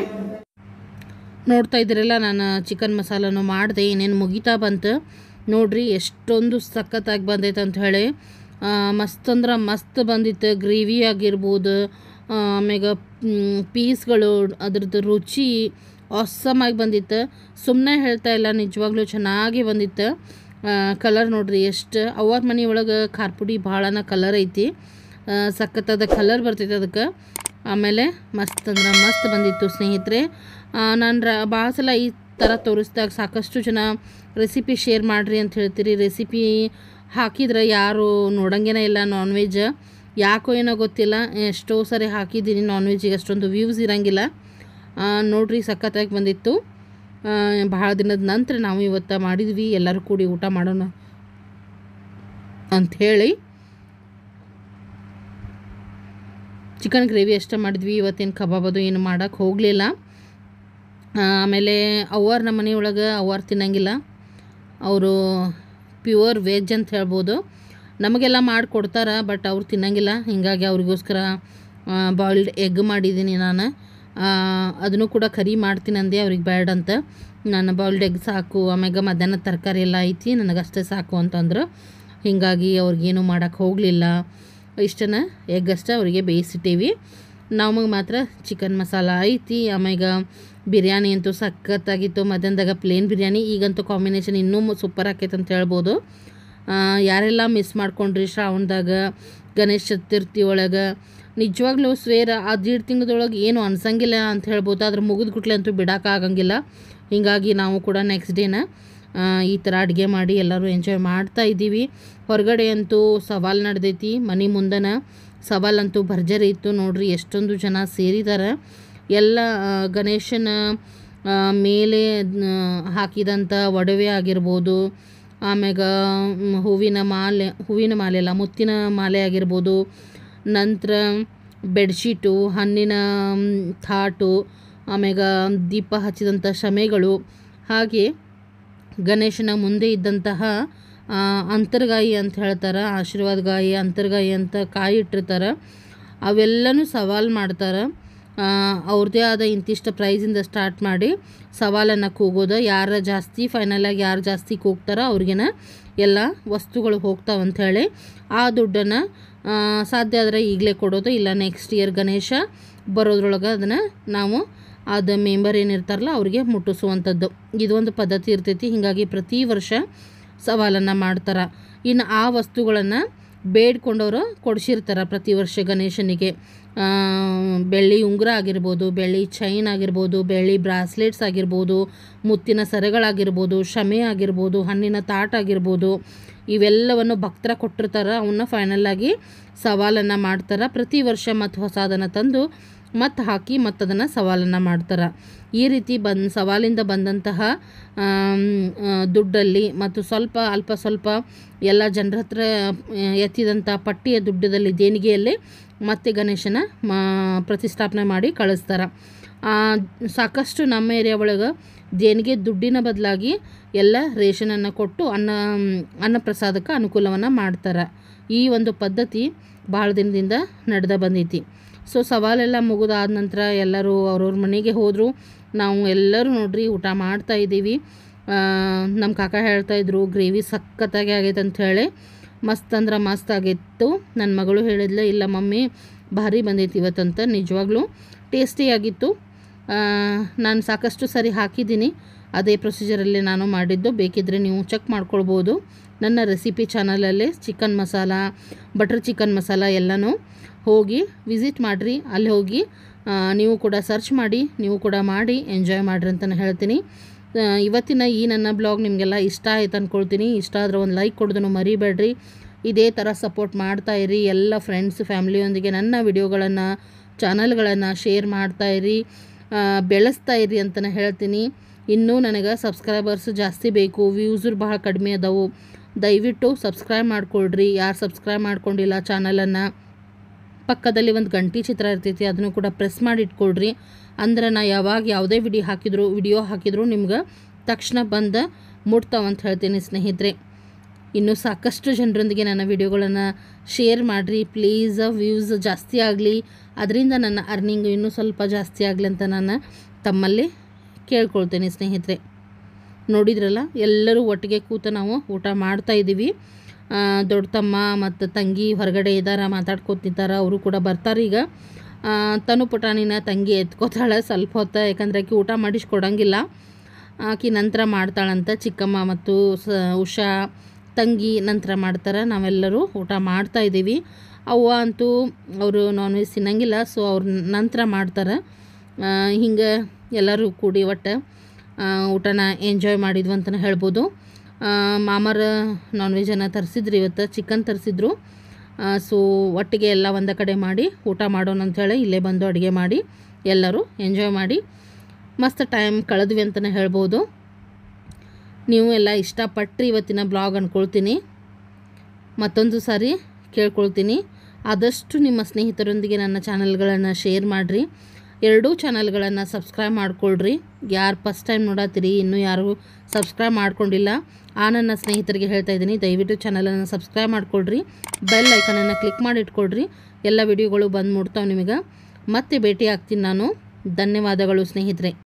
ನೋಡ್ತಾ ಇದ್ದೀರಲ್ಲ ನಾನು ಚಿಕನ್ ಮಸಾಲನು ಮಾಡಿದೆ ಏನೇನು ಮುಗಿತಾ ಬಂತು ನೋಡ್ರಿ ಎಷ್ಟೊಂದು ಸಖತ್ತಾಗಿ ಬಂದೈತೆ ಅಂತ ಹೇಳಿ ಆ, ಮಸ್ತ್ ಅಂದ್ರೆ ಮಸ್ತ್ ಬಂದಿತ್ತು ಗ್ರೇವಿ ಆಗಿರ್ಬೋದು ಆ, ಆಮ್ಯಾಗ ಮ್, ಪೀಸ್ಗಳು ಅದ್ರದ್ದು ರುಚಿ ಆಗಿ ಬಂದಿತ್ತು ಸುಮ್ಮನೆ ಹೇಳ್ತಾ ಇಲ್ಲ ನಿಜವಾಗ್ಲೂ ಚೆನ್ನಾಗಿ ಬಂದಿತ್ತು ಕಲರ್ ನೋಡ್ರಿ ಎಷ್ಟು ಅವ್ರ ಮನೆ ಒಳಗೆ ಖಾರಪುಡಿ ಭಾಳನ ಕಲರ್ ಐತಿ ಆ, ಸಖತ್ತಾದ ಕಲರ್ ಬರ್ತೈತೆ ಅದಕ್ಕೆ ಆಮೇಲೆ ಮಸ್ತ್ ಅಂದ್ರೆ ಮಸ್ತ್ ಬಂದಿತ್ತು ಸ್ನೇಹಿತರೆ ನಾನು ರ ಭಾಳ ಸಲ ಈ ಥರ ತೋರಿಸಿದಾಗ ಸಾಕಷ್ಟು ಜನ ರೆಸಿಪಿ ಶೇರ್ ಮಾಡಿರಿ ಅಂತ ಹೇಳ್ತೀರಿ ರೆಸಿಪಿ ಹಾಕಿದ್ರೆ ಯಾರು ನೋಡಂಗೇನೇ ಇಲ್ಲ ನಾನ್ ವೆಜ್ ಯಾಕೋ ಏನೋ ಗೊತ್ತಿಲ್ಲ ಎಷ್ಟೋ ಸರಿ ಹಾಕಿದ್ದೀನಿ ನಾನ್ ವೆಜ್ಜಿಗೆ ಅಷ್ಟೊಂದು ವ್ಯೂಸ್ ಇರಂಗಿಲ್ಲ ಆ, ನೋಡ್ರಿ ಸಖತ್ತಾಗಿ ಬಂದಿತ್ತು ಆ, ಭಾಳ ದಿನದ ನಂತರ ನಾವು ಇವತ್ತು ಮಾಡಿದ್ವಿ ಎಲ್ಲರೂ ಕೂಡಿ ಊಟ ಮಾಡೋಣ ಅಂಥೇಳಿ ಚಿಕನ್ ಗ್ರೇವಿ ಅಷ್ಟೇ ಮಾಡಿದ್ವಿ ಇವತ್ತೇನು ಕಬಾಬ್ ಅದು ಏನು ಮಾಡೋಕ್ಕೆ ಹೋಗಲಿಲ್ಲ ಆಮೇಲೆ ಅವ್ವಾರ ನಮ್ಮ ಮನೆಯೊಳಗೆ ಅವ್ವಾರ ತಿನ್ನಂಗಿಲ್ಲ ಅವರು ಪ್ಯೂರ್ ವೆಜ್ ಅಂತ ಹೇಳ್ಬೋದು ನಮಗೆಲ್ಲ ಮಾಡಿಕೊಡ್ತಾರೆ ಬಟ್ ಅವ್ರು ತಿನ್ನಂಗಿಲ್ಲ ಹೀಗಾಗಿ ಅವ್ರಿಗೋಸ್ಕರ ಬಾಯ್ಲ್ಡ್ ಎಗ್ ಮಾಡಿದ್ದೀನಿ ನಾನು ಆ, ಅದನ್ನು ಕೂಡ ಕರಿ ಮಾಡ್ತೀನಿ ಅಂದೆ ಅವ್ರಿಗೆ ಬ್ಯಾಡ್ ಅಂತ ನಾನು ಬಾಯ್ಲ್ಡ್ ಎಗ್ ಸಾಕು ಆಮ್ಯಾಗ ಮಧ್ಯಾಹ್ನ ತರಕಾರಿ ಎಲ್ಲ ಐತಿ ನನಗಷ್ಟೇ ಸಾಕು ಅಂತಂದ್ರು ಹೀಗಾಗಿ ಅವ್ರಿಗೇನು ಮಾಡೋಕ್ಕೆ ಹೋಗಲಿಲ್ಲ ಇಷ್ಟನ್ನ ಎಗ್ ಅಷ್ಟೇ ಅವರಿಗೆ ಬೇಯಿಸಿಟ್ಟೀವಿ ನಮಗೆ ಮಾತ್ರ ಚಿಕನ್ ಮಸಾಲ ಐತಿ ಆಮ್ಯಾಗ ಬಿರಿಯಾನಿ ಅಂತೂ ಸಖತ್ತಾಗಿತ್ತು ಮಧ್ಯಾಹ್ನದಾಗ ಪ್ಲೇನ್ ಬಿರಿಯಾನಿ ಈಗಂತೂ ಕಾಂಬಿನೇಷನ್ ಇನ್ನೂ ಸೂಪರ್ ಆಕೈತೆ ಅಂತ ಹೇಳ್ಬೋದು ಆ, ಯಾರೆಲ್ಲ ಮಿಸ್ ಮಾಡ್ಕೊಂಡ್ರಿ ಶ್ರಾವಣದಾಗ ಗಣೇಶ ಚತುರ್ಥಿ ಒಳಗೆ ನಿಜವಾಗ್ಲೂ ಸ್ವೇರ ಆ ದೀಡ್ ತಿಂಗಳದೊಳಗೆ ಏನು ಅನ್ಸಂಗಿಲ್ಲ ಅಂತ ಹೇಳ್ಬೋದು ಅದ್ರ ಮುಗಿದ ಗುಟ್ಲೆ ಅಂತೂ ಬಿಡೋಕ್ಕಾಗಂಗಿಲ್ಲ ಹೀಗಾಗಿ ನಾವು ಕೂಡ ನೆಕ್ಸ್ಟ್ ಡೇನ ಆ, ಈ ಥರ ಅಡುಗೆ ಮಾಡಿ ಎಲ್ಲರೂ ಎಂಜಾಯ್ ಮಾಡ್ತಾ ಇದ್ದೀವಿ ಹೊರಗಡೆ ಅಂತೂ ಸವಾಲು ನಡೆದೈತಿ ಮನೆ ಮುಂದನ ಸವಾಲಂತೂ ಭರ್ಜರಿ ಇತ್ತು ನೋಡ್ರಿ ಎಷ್ಟೊಂದು ಜನ ಸೇರಿದ್ದಾರೆ ಎಲ್ಲ ಆ, ಗಣೇಶನ ಆ, ಮೇಲೆ ಆ, ಹಾಕಿದಂಥ ಒಡವೆ ಆಗಿರ್ಬೋದು ಆಮ್ಯಾಗ ಮ್, ಹೂವಿನ ಮಾಲೆ ಹೂವಿನ ಮಾಲೆ ಅಲ್ಲ ಮುತ್ತಿನ ಮಾಲೆ ಆಗಿರ್ಬೋದು ನಂತರ ಬೆಡ್ಶೀಟು ಹಣ್ಣಿನ ಮ್, ಥಾಟು ಆಮ್ಯಾಗ ದೀಪ ಹಚ್ಚಿದಂಥ ಶಮೆಗಳು ಹಾಗೆ ಗಣೇಶನ ಮುಂದೆ ಇದ್ದಂತಹ ಆ, ಅಂತರ್ಗಾಯಿ ಅಂತ ಹೇಳ್ತಾರೆ ಆಶೀರ್ವಾದ ಗಾಯಿ ಅಂತರ್ಗಾಯಿ ಅಂತ ಕಾಯಿ ಇಟ್ಟಿರ್ತಾರೆ ಅವೆಲ್ಲನೂ ಸವಾಲು ಮಾಡ್ತಾರೆ ಆ, ಅವ್ರದ್ದೇ ಆದ ಇಂತಿಷ್ಟು ಪ್ರೈಸಿಂದ ಸ್ಟಾರ್ಟ್ ಮಾಡಿ ಸವಾಲನ್ನು ಕೂಗೋದು ಯಾರು ಜಾಸ್ತಿ ಫೈನಲಾಗಿ ಯಾರು ಜಾಸ್ತಿ ಕೂಗ್ತಾರೋ ಅವ್ರಿಗೇನ ಎಲ್ಲ ವಸ್ತುಗಳು ಹೋಗ್ತಾವೆ ಅಂಥೇಳಿ ಆ ದುಡ್ಡನ್ನು ಸಾಧ್ಯ ಆದರೆ ಈಗಲೇ ಕೊಡೋದು ಇಲ್ಲ ನೆಕ್ಸ್ಟ್ ಇಯರ್ ಗಣೇಶ ಬರೋದ್ರೊಳಗೆ ಅದನ್ನು ನಾವು ಅದು ಮೆಂಬರ್ ಏನಿರ್ತಾರಲ್ಲ ಅವ್ರಿಗೆ ಮುಟ್ಟಿಸುವಂಥದ್ದು ಇದೊಂದು ಪದ್ಧತಿ ಇರ್ತೈತಿ ಹೀಗಾಗಿ ಪ್ರತಿ ವರ್ಷ ಸವಾಲನ್ನು ಮಾಡ್ತಾರೆ ಇನ್ನು ಆ ವಸ್ತುಗಳನ್ನು ಬೇಡ್ಕೊಂಡವರು ಕೊಡಿಸಿರ್ತಾರೆ ಪ್ರತಿ ವರ್ಷ ಗಣೇಶನಿಗೆ ಆ, ಬೆಳ್ಳಿ ಉಂಗುರ ಆಗಿರ್ಬೋದು ಬೆಳ್ಳಿ ಚೈನ್ ಆಗಿರ್ಬೋದು ಬೆಳ್ಳಿ ಬ್ರಾಸ್ಲೆಟ್ಸ್ ಆಗಿರ್ಬೋದು ಮುತ್ತಿನ ಸರಗಳಾಗಿರ್ಬೋದು ಶಮೆ ಆಗಿರ್ಬೋದು ಹಣ್ಣಿನ ತಾಟ್ ಆಗಿರ್ಬೋದು ಇವೆಲ್ಲವನ್ನು ಭಕ್ತರ ಕೊಟ್ಟಿರ್ತಾರೆ ಅವನ್ನ ಫೈನಲ್ ಆಗಿ ಸವಾಲನ್ನು ಮಾಡ್ತಾರೆ ಪ್ರತಿ ವರ್ಷ ಮತ್ತು ಹೊಸದನ್ನು ತಂದು ಮತ್ತು ಹಾಕಿ ಮತ್ತು ಅದನ್ನು ಸವಾಲನ್ನು ಮಾಡ್ತಾರೆ ಈ ರೀತಿ ಬಂದು ಸವಾಲಿಂದ ಬಂದಂತಹ ಆಮ್, ಆ, ದುಡ್ಡಲ್ಲಿ ಮತ್ತು ಸ್ವಲ್ಪ ಅಲ್ಪ ಸ್ವಲ್ಪ ಎಲ್ಲ ಜನರ ಹತ್ರ ಆ, ಎತ್ತಿದಂಥ ಪಟ್ಟಿಯ ದುಡ್ಡದಲ್ಲಿ ದೇಣಿಗೆಯಲ್ಲಿ ಮತ್ತೆ ಗಣೇಶನ ಮಾ ಪ್ರತಿಷ್ಠಾಪನೆ ಮಾಡಿ ಕಳಿಸ್ತಾರೆ ಆ, ಸಾಕಷ್ಟು ನಮ್ಮ ಏರಿಯಾ ಒಳಗೆ ದೇಣಿಗೆ ದುಡ್ಡಿನ ಬದಲಾಗಿ ಎಲ್ಲ ರೇಷನನ್ನು ಕೊಟ್ಟು ಅನ್ನ ಅನ್ನಪ್ರಸಾದಕ್ಕೆ ಅನುಕೂಲವನ್ನು ಮಾಡ್ತಾರೆ ಈ ಒಂದು ಪದ್ಧತಿ ಭಾಳ ದಿನದಿಂದ ನಡೆದ ಬಂದೈತಿ ಸೊ ಸವಾಲೆಲ್ಲ ಮುಗಿದಾದ ನಂತರ ಎಲ್ಲರೂ ಅವ್ರವ್ರ ಮನೆಗೆ ಹೋದರು ನಾವು ಎಲ್ಲರೂ ನೋಡ್ರಿ ಊಟ ಮಾಡ್ತಾ ಇದ್ದೀವಿ ನಮ್ಮ ಕಾಕ ಹೇಳ್ತಾ ಇದ್ರು ಗ್ರೇವಿ ಸಖತ್ತಾಗಿ ಆಗೈತೆ ಅಂತ ಹೇಳಿ ಮಸ್ತ್ ಅಂದ್ರೆ ಮಸ್ತ್ ಆಗಿತ್ತು ನನ್ನ ಮಗಳು ಹೇಳಿದ್ಲ ಇಲ್ಲ ಮಮ್ಮಿ ಭಾರಿ ಬಂದೈತಿ ಇವತ್ತಂತ ನಿಜವಾಗ್ಲೂ ಟೇಸ್ಟಿಯಾಗಿತ್ತು ನಾನು ಸಾಕಷ್ಟು ಸರಿ ಹಾಕಿದ್ದೀನಿ ಅದೇ ಪ್ರೊಸೀಜರಲ್ಲಿ ನಾನು ಮಾಡಿದ್ದು ಬೇಕಿದ್ದರೆ ನೀವು ಚೆಕ್ ಮಾಡ್ಕೊಳ್ಬೋದು ನನ್ನ ರೆಸಿಪಿ ಚಾನಲಲ್ಲೇ chicken masala butter chicken masala ಎಲ್ಲನೂ ಹೋಗಿ ವಿಸಿಟ್ ಮಾಡಿರಿ ಅಲ್ಲಿ ಹೋಗಿ ಆ, ನೀವು ಕೂಡ ಸರ್ಚ್ ಮಾಡಿ ನೀವು ಕೂಡ ಮಾಡಿ ಎಂಜಾಯ್ ಮಾಡಿರಿ ಅಂತ ನಾನು ಹೇಳ್ತೀನಿ ಆ, ಇವತ್ತಿನ ಈ ನನ್ನ ಬ್ಲಾಗ್ ನಿಮಗೆಲ್ಲ ಇಷ್ಟ ಆಯ್ತು ಅಂದ್ಕೊಳ್ತೀನಿ ಇಷ್ಟ ಆದರೆ ಒಂದು ಲೈಕ್ ಕೊಡೋದನ್ನು ಮರಿಬೇಡ್ರಿ ಇದೇ ಥರ ಸಪೋರ್ಟ್ ಮಾಡ್ತಾ ಇರಿ ಎಲ್ಲ ಫ್ರೆಂಡ್ಸ್ ಫ್ಯಾಮ್ಲಿಯೊಂದಿಗೆ ನನ್ನ ವಿಡಿಯೋಗಳನ್ನು ಚಾನಲ್ಗಳನ್ನು ಶೇರ್ ಮಾಡ್ತಾ ಇರಿ ಆ, ಬೆಳೆಸ್ತಾ ಇರಿ ಅಂತ ನಾನು ಹೇಳ್ತೀನಿ ಇನ್ನೂ ನನಗೆ ಸಬ್ಸ್ಕ್ರೈಬರ್ಸ್ ಜಾಸ್ತಿ ಬೇಕು ವ್ಯೂಸು ಭಾಳ ಕಡಿಮೆ ಅದಾವು ದಯವಿಟ್ಟು ಸಬ್ಸ್ಕ್ರೈಬ್ ಮಾಡ್ಕೊಳ್ರಿ ಯಾರು ಸಬ್ಸ್ಕ್ರೈಬ್ ಮಾಡ್ಕೊಂಡಿಲ್ಲ ಚಾನಲನ್ನು ಪಕ್ಕದಲ್ಲಿ ಒಂದು ಗಂಟಿ ಚಿತ್ರ ಇರ್ತೈತಿ ಅದನ್ನು ಕೂಡ ಪ್ರೆಸ್ ಮಾಡಿ ಇಟ್ಕೊಳ್ರಿ ಅಂದ್ರೆ ನಾ ಯಾವಾಗ ಯಾವುದೇ ವಿಡಿಯೋ ಹಾಕಿದ್ರು ವಿಡಿಯೋ ಹಾಕಿದ್ರು ನಿಮ್ಗೆ ತಕ್ಷಣ ಬಂದು ಮುಟ್ತಾವಂತ ಹೇಳ್ತೀನಿ ಸ್ನೇಹಿತರೆ ಇನ್ನೂ ಸಾಕಷ್ಟು ಜನರೊಂದಿಗೆ ನನ್ನ ವಿಡಿಯೋಗಳನ್ನು ಶೇರ್ ಮಾಡಿರಿ ಪ್ಲೀಸ್ ವ್ಯೂಸ್ ಜಾಸ್ತಿ ಆಗಲಿ ಅದರಿಂದ ನನ್ನ ಅರ್ನಿಂಗ್ ಇನ್ನೂ ಸ್ವಲ್ಪ ಜಾಸ್ತಿ ಆಗಲಿ ಅಂತ ನಾನು ತಮ್ಮಲ್ಲಿ ಕೇಳ್ಕೊಳ್ತೇನೆ ಸ್ನೇಹಿತರೆ ನೋಡಿದ್ರಲ್ಲ ಎಲ್ಲರೂ ಒಟ್ಟಿಗೆ ಕೂತು ನಾವು ಊಟ ಮಾಡ್ತಾ ಇದ್ದೀವಿ ಆ, ದೊಡ್ಡ ತಮ್ಮ ಮತ್ತು ತಂಗಿ ಹೊರಗಡೆ ಇದ್ದಾರೆ ಮಾತಾಡ್ಕೊತಿದ್ದಾರೆ ಅವರು ಕೂಡ ಬರ್ತಾರೆ ಈಗ ಆ, ತನು ಪುಟಾಣಿನ ತಂಗಿ ಎತ್ಕೋತಾಳೆ ಸ್ವಲ್ಪ ಹೊತ್ತು ಯಾಕಂದ್ರೆ ಆಕಿ ಊಟ ಮಾಡಿಸ್ಕೊಡಂಗಿಲ್ಲ ಆಕಿ ನಂತರ ಮಾಡ್ತಾಳಂತ ಚಿಕ್ಕಮ್ಮ ಮತ್ತು ಸ ಉಷಾ ತಂಗಿ ನಂತರ ಮಾಡ್ತಾರೆ ನಾವೆಲ್ಲರೂ ಊಟ ಮಾಡ್ತಾ ಇದ್ದೀವಿ ಅವ್ವ ಅಂತೂ ಅವರು ನಾನ್ ವೆಜ್ ತಿನ್ನಂಗಿಲ್ಲ ಸೊ ಅವ್ರು ನಂತರ ಮಾಡ್ತಾರೆ ಹಿಂಗೆ ಎಲ್ಲರೂ ಕೂಡಿ ಒಟ್ಟು ಆ, ಊಟನ ಎಂಜಾಯ್ ಮಾಡಿದ್ವು ಅಂತಲೇ ಹೇಳ್ಬೋದು ಆ, ಮಾಮರ ನಾನ್ ವೆಜನ್ನು ತರಿಸಿದ್ರು ಇವತ್ತು ಚಿಕನ್ ತರಿಸಿದ್ರು ಸೊ ಒಟ್ಟಿಗೆ ಎಲ್ಲ ಒಂದ ಕಡೆ ಮಾಡಿ ಊಟ ಮಾಡೋಣ ಅಂಥೇಳಿ ಇಲ್ಲೇ ಬಂದು ಅಡುಗೆ ಮಾಡಿ ಎಲ್ಲರೂ ಎಂಜಾಯ್ ಮಾಡಿ ಮಸ್ತ್ ಟೈಮ್ ಕಳೆದ್ವಿ ಅಂತಲೇ ಹೇಳ್ಬೋದು ನೀವು ಎಲ್ಲ ಇಷ್ಟಪಟ್ಟರೆ ಇವತ್ತಿನ ಬ್ಲಾಗ್ ಅಂದ್ಕೊಳ್ತೀನಿ ಮತ್ತೊಂದು ಸಾರಿ ಕೇಳ್ಕೊಳ್ತೀನಿ ಆದಷ್ಟು ನಿಮ್ಮ ಸ್ನೇಹಿತರೊಂದಿಗೆ ನನ್ನ ಚಾನಲ್ಗಳನ್ನು ಶೇರ್ ಮಾಡಿರಿ ಎರಡೂ ಚಾನಲ್ಗಳನ್ನು ಸಬ್ಸ್ಕ್ರೈಬ್ ಮಾಡ್ಕೊಳ್ರಿ ಯಾರು ಫಸ್ಟ್ ಟೈಮ್ ನೋಡತ್ತೀರಿ ಇನ್ನೂ ಯಾರು ಸಬ್ಸ್ಕ್ರೈಬ್ ಮಾಡ್ಕೊಂಡಿಲ್ಲ ಆ ನನ್ನ ಸ್ನೇಹಿತರಿಗೆ ಹೇಳ್ತಾ ಇದ್ದೀನಿ ದಯವಿಟ್ಟು ಚಾನಲನ್ನು ಸಬ್ಸ್ಕ್ರೈಬ್ ಮಾಡ್ಕೊಳ್ರಿ ಬೆಲ್ ಐಕನನ್ನು ಕ್ಲಿಕ್ ಮಾಡಿ ಇಟ್ಕೊಳ್ರಿ ಎಲ್ಲ ವಿಡಿಯೋಗಳು ಬಂದು ಮುಡ್ತಾವೆ ನಿಮಗೆ ಮತ್ತೆ ಭೇಟಿ ಆಗ್ತೀನಿ ನಾನು ಧನ್ಯವಾದಗಳು ಸ್ನೇಹಿತರೆ